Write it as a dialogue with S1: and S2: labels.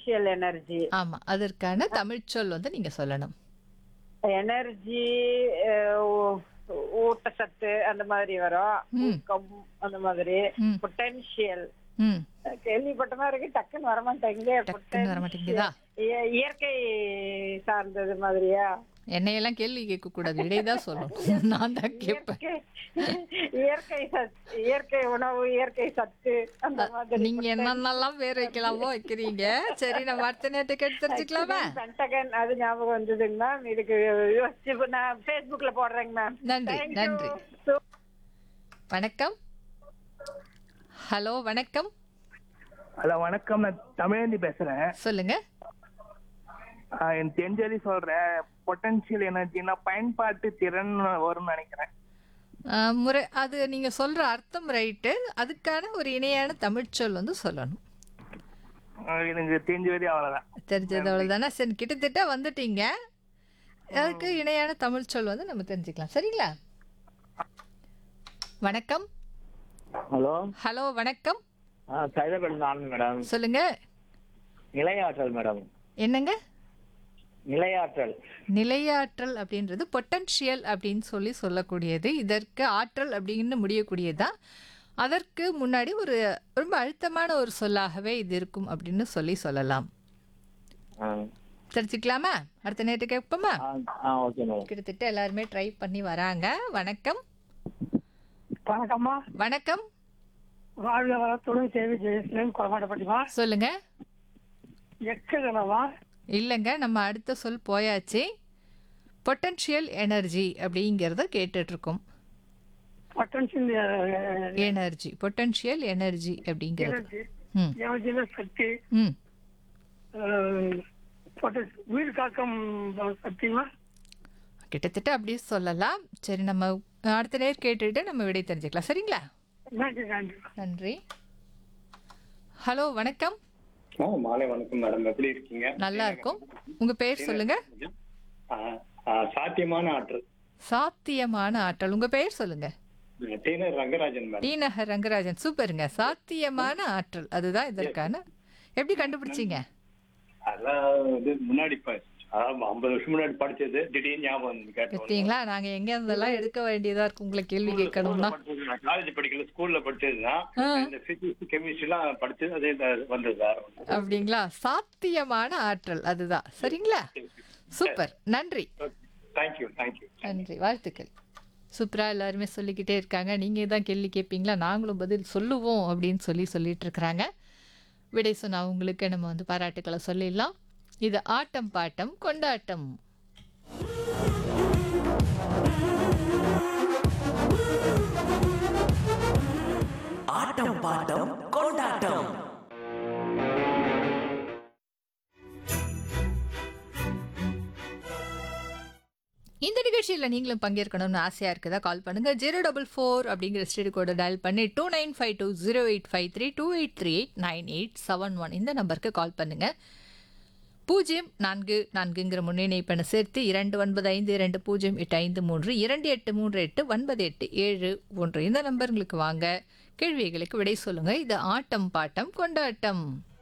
S1: Potential energy
S2: ஆமா அதற்கான தமிழ் சொல் வந்து நீங்க சொல்லணும்
S1: எனர்ஜி ஊட்டச்சத்து அந்த மாதிரி வரும் ஊக்கம் அந்த மாதிரி
S2: ம்.
S1: பொட்டன்ஷியல்
S2: ம்
S1: கேள்விப்பட்ட மாதிரி இருக்கு டக்குன்னு வரமாட்டேங்குது
S2: டக்குன்னு வர மாட்டேங்குதா
S1: இய- இயற்கை சார்ந்தது மாதிரியா
S2: என்னையெல்லாம் கேள்வி கேட்க கூடாது இடையதான் சொல்லணும் நான் தான் கேட்பேன்
S1: இயற்கை இயற்கை சத் இயற்கை உணவு இயற்கை சத்து அந்த மாதிரி
S2: நீங்க என்னென்னலாம் பேர் வைக்கலாமோ வைக்கிறீங்க சரி நம்ம அடுத்த நேரத்துக்கு எடுத்து தெரிஞ்சுக்கலாமா
S1: பென்டகன் அது ஞாபகம் வந்ததுங்க மேம் இதுக்கு யோசிச்சு இப்ப நான் ஃபேஸ்புக்ல போடுறேங்க மேம்
S2: நன்றி நன்றி வணக்கம் ஹலோ வணக்கம்
S3: ஹலோ வணக்கம் நான் தமிழந்தி பேசுறேன்
S2: சொல்லுங்க
S3: ஆஹ் என் தெரிஞ்சதை சொல்றேன் பொட்டன்ஷியல் எனர்ஜினா பயன்பாட்டு திறன் வரும்னு நினைக்கிறேன்
S2: ஆஹ், முறை அது நீங்க சொல்ற அர்த்தம் ரைட்டு அதுக்கான ஒரு இணையான தமிழ் சொல் வந்து சொல்லணும்
S3: ஆஹ் எனக்கு தெரிஞ்ச வரையும் அவ்வளவுதான்
S2: தெரிஞ்சது அவ்வளோதானே சரி கிட்டத்தட்ட வந்துட்டீங்க அதுக்கு இணையான தமிழ் சொல் வந்து நம்ம தெரிஞ்சுக்கலாம் சரிங்களா வணக்கம்
S4: ஹலோ
S2: ஹலோ வணக்கம்
S4: ஆ சைதாபேட் ஆனந்த் மேடம்
S2: சொல்லுங்க
S4: நிலையாற்றல் மேடம்
S2: என்னங்க
S4: நிலையாற்றல்
S2: நிலையாற்றல் அப்படின்றது பொட்டன்ஷியல் அப்படின்னு சொல்லி சொல்லக்கூடியது இதற்கு ஆற்றல் அப்படின்னு முடியக்கூடியதா அதற்கு முன்னாடி ஒரு ரொம்ப அழுத்தமான ஒரு சொல்லாகவே இது இருக்கும் அப்படின்னு சொல்லி சொல்லலாம்
S4: ஆ
S2: தெரிஞ்சுக்கலாமா அடுத்த நேற்று கேட்போமா
S4: ஆ, ஆ ஓகே மேடம்
S2: கிட்டத்தட்ட எல்லாருமே ட்ரை பண்ணி வராங்க வணக்கம்
S5: வணக்கம்மா
S2: வணக்கம்
S5: வாழ்க வளத்துடன் சேவை ஜெயசீலன் கொலமாட்டப்பட்டிமா
S2: சொல்லுங்க
S5: எக்ககலவா
S2: இல்லைங்க நம்ம அடுத்த சொல் போயாச்சு பொட்டன்ஷியல் எனர்ஜி அப்படிங்கிறத கேட்டுட்டு இருக்கோம்
S5: பொட்டன்ஷியல்
S2: எனர்ஜி பொட்டன்ஷியல் எனர்ஜி அப்படிங்கிறது
S5: எனர்ஜி
S2: ம்
S5: எனர்ஜியில சக்தி
S2: ம்
S5: அஹ், பொட்ட- உயிர் காக்கும் சக்திமா
S2: கிட்டத்தட்ட அப்படியே சொல்லலாம் சரி நம்ம அடுத்த நேர் கேட்டுட்டு நம்ம விடை தெரிஞ்சுக்கலாம் சரிங்களா
S5: நன்றி நன்றி
S2: நன்றி ஹலோ வணக்கம்
S6: ஆ மாலை வணக்கம் மேடம் எப்படி இருக்கீங்க
S2: நல்லா இருக்கும் உங்க பேர் சொல்லுங்க
S6: ஆ, ஆ, சாத்தியமான ஆற்றல்
S2: சாத்தியமான ஆற்றல் உங்க பெயர் சொல்லுங்க
S6: டீனர் ரங்கராஜன் மேடம்
S2: டி நகர் ரங்கராஜன் சூப்பருங்க சாத்தியமான ஆற்றல் அதுதான் இதற்கான எப்படி கண்டுபிடிச்சீங்க
S6: அதெல்லாம் வந்து முன்னாடி ப- அதாவது ஐம்பது வருஷம் முன்னாடி படிச்சது திடீர்னு ஞாபகம் வந்து கேட்டோம்
S2: பார்த்தீங்களா நாங்க எங்க இருந்தெல்லாம் எடுக்க வேண்டியதா இருக்கு உங்களை கேள்வி கேட்கணும்னா
S6: காலேஜ் படிக்கல ஸ்கூல்ல படிச்சதுதான்
S2: ஆ.
S6: இந்த பிசிக்ஸ் கெமிஸ்ட்ரி எல்லாம் படிச்சது அதே தான் வந்தது வேற ஒண்ணும் இல்ல.
S2: அப்படிங்களா சாத்தியமான ஆற்றல் அதுதான் சரிங்களா சூப்பர் நன்றி
S6: தேங்க்யூ தேங்க்யூ
S2: நன்றி வாழ்த்துக்கள் சூப்பரா எல்லாருமே சொல்லிக்கிட்டே இருக்காங்க நீங்க தான் கேள்வி கேட்பீங்களா நாங்களும் பதில் சொல்லுவோம் அப்படின்னு சொல்லி சொல்லிட்டு இருக்கிறாங்க விடை சொன்ன அவங்களுக்கு நம்ம வந்து பாராட்டுக்களை சொல்லிடலாம் இது ஆட்டம் பாட்டம் கொண்டாட்டம்
S7: ஆட்டம் பாட்டம் கொண்டாட்டம்
S2: இந்த நிகழ்ச்சியில் நீங்களும் பங்கேற்கணும்னு ஆசையாக இருக்குதா கால் பண்ணுங்க ஜீரோ டபுள் ஃபோர் அப்படிங்கிற ஸ்டேட் கோடை டயல் பண்ணி two nine five two zero eight five three two eight three eight nine eight seven one இந்த நம்பருக்கு கால் பண்ணுங்க பூஜ்ஜியம் நான்கு நான்குங்கிற முன்னிணைப்பெண்ணை சேர்த்து இரண்டு ஒன்பது ஐந்து இரண்டு பூஜ்ஜியம் எட்டு ஐந்து மூன்று இரண்டு எட்டு மூன்று எட்டு ஒன்பது எட்டு ஏழு ஒன்று இந்த நம்பர்களுக்கு வாங்க கேள்விகளுக்கு விடை சொல்லுங்க இது ஆட்டம் பாட்டம் கொண்டாட்டம்